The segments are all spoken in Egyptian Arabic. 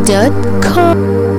DarabMix.com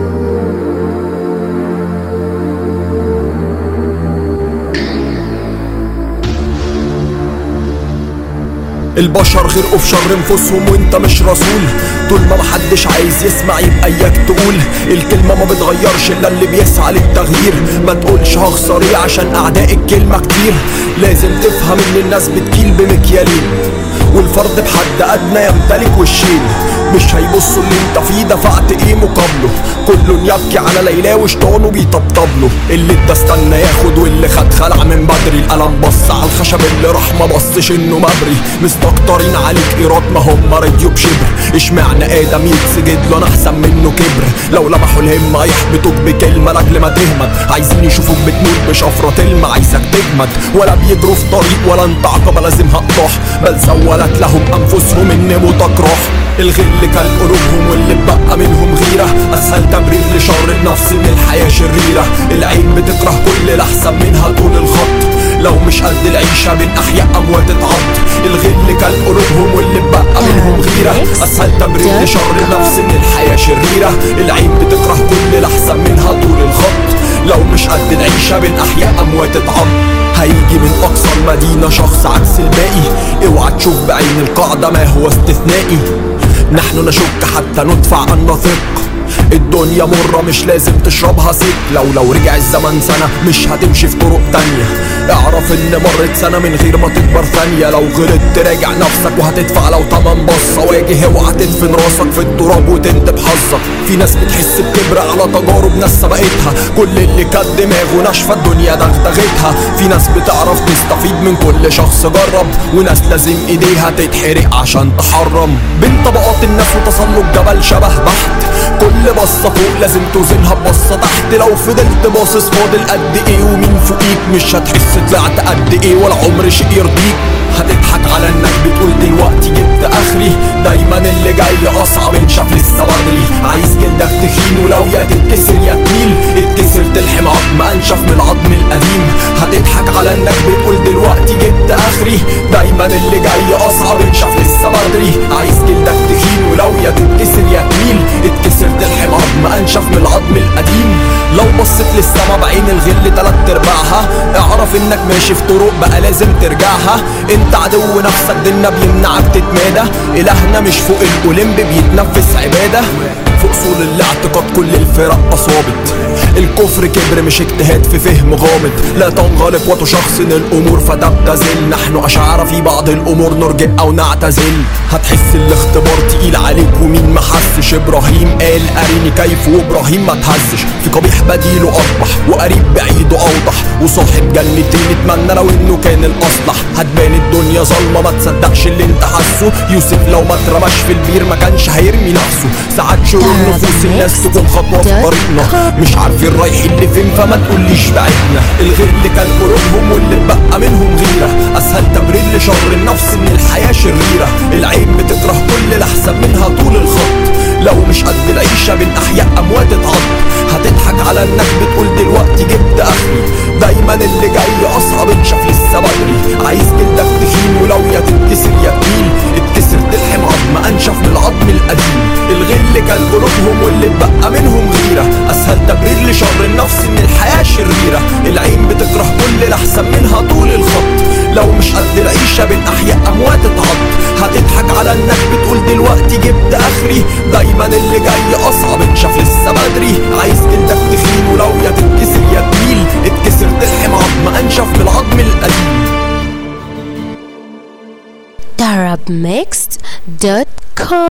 البشر غرقوا في شر انفسهم وانت مش رسول طول ما محدش عايز يسمع يبقى اياك تقول الكلمة ما بتغيرش الا اللي بيسعى للتغيير ما تقولش هخسر ايه عشان اعداء الكلمة كتير لازم تفهم ان الناس بتكيل بمكيالين والفرد بحد ادنى يمتلك وشين مش هيبصوا اللي انت فيه دفعت ايه مقابله كله يبكي على ليلى وشطانه بيطبطب له اللي ادى استنى ياخد واللي خد خلع من بدري القلم بص على الخشب اللي راح ما بصش انه مبري مستكترين عليك ايراد ما هم راديو بشبر اشمعنى ادم يتسجد له انا احسن منه كبر لو لمحوا الهمة يحبطوك بكلمة لاجل ما تهمد عايزين يشوفوك بتموت بشفرة تلمة عايزك تجمد ولا بيجروا في طريق ولا انت عقبة لازمها قطاح بل سولت لهم انفسهم ان موتك راح الغل كان قلوبهم واللي اتبقى منهم غيرة أسهل تبرير لشر النفس إن الحياة شريرة العين بتكره كل الأحسن منها طول الخط لو مش قد العيشة بين أحياء أموات اتعض الغل كان قلوبهم واللي اتبقى منهم غيرة أسهل تبرير لشر النفس إن الحياة شريرة العين بتكره كل الأحسن منها طول الخط لو مش قد العيشة بين أحياء أموات اتعض هيجي من أقصى المدينة شخص عكس الباقي اوعى تشوف بعين القاعدة ما هو استثنائي نحن نشك حتى ندفع أن نثق الدنيا مرة مش لازم تشربها ست لو لو رجع الزمن سنة مش هتمشي في طرق تانية اعرف ان مرت سنة من غير ما تكبر ثانية لو غلطت تراجع نفسك وهتدفع لو تمن بصة واجه اوعى تدفن راسك في التراب وتندب حظك في ناس بتحس بكبر على تجارب ناس سبقتها كل اللي كانت دماغه ناشفة الدنيا دغدغتها في ناس بتعرف تستفيد من كل شخص جرب وناس لازم ايديها تتحرق عشان تحرم بين طبقات الناس وتسلق جبل شبه بحت كل بصة فوق لازم توزنها ببصة تحت لو فضلت باصص فاضل قد ايه ومين فوقيك مش هتحس طلعت قد ايه ولا عمر شيء يرضيك هتضحك على انك بتقول دلوقتي جبت اخري دايما اللي جاي اصعب انشاف لسه بدري عايز جلدك تخين ولو يا تتكسر يا تميل اتكسر تلحم عظم انشف من العظم القديم هتضحك على انك بتقول دلوقتي جبت اخري دايما اللي جاي اصعب انشاف لسه بدري عايز جلدك تخين ولو يا تتكسر يا تميل اتكسر تلحم عظم انشف من العظم القديم لو بصيت للسما بعين الغل تلات ارباعها اعرف انك ماشي في طرق بقى لازم ترجعها انت عدو نفسك ديننا بيمنعك تتمادى الهنا مش فوق الاولمب بيتنفس عباده في اصول الاعتقاد كل الفرق اصابت الكفر كبر مش اجتهاد في فهم غامض لا تنغلق وتشخصن الامور فتبتذل نحن اشعار في بعض الامور نرجع او نعتزل هتحس الاختبار تقيل عليك ومين ما حسش ابراهيم قال اريني كيف وابراهيم ما تهزش في قبيح بديله اصبح وقريب بعيده اوضح وصاحب جنتين اتمنى لو انه كان الاصلح هتبان الدنيا ظلمه ما تصدقش اللي انت حاسه يوسف لو ما اترماش في البير ما كانش هيرمي نفسه ساعات شرور نفوس الناس تكون خطوه في طريقنا مش عارفين رايحين لفين فما تقوليش بعدنا الغل كان قلوبهم واللي اتبقى منهم غيره اسهل تبرير لشر النفس ان الحياه شريره العين بتكره كل الاحسن منها طول الخط لو مش قد العيشه بين احياء اموات اتعض هتضحك على انك بتقول دلوقتي جبت اخري دايما اللي جاي اصعب انشف لسه بدري عايز جلدك تخين ولو يا تتكسر يا تميل اتكسر تلحم عظم انشف من العظم القديم الغل كان قلوبهم واللي اتبقى منهم غيره اسهل تبرير لشر النفس ان الحياه شريره العين بتكره كل الاحسن منها طول الخط لو مش قد العيشه بين احياء اموات اتعض هتضحك على انك بتقول دلوقتي جبت اخري دايما اللي جاي اصعب انشاف لسه بدري عايز جلدك تخين ولو يا تتكسر يا تميل اتكسر تلحم عظم انشف من العظم القديم DarabMix.com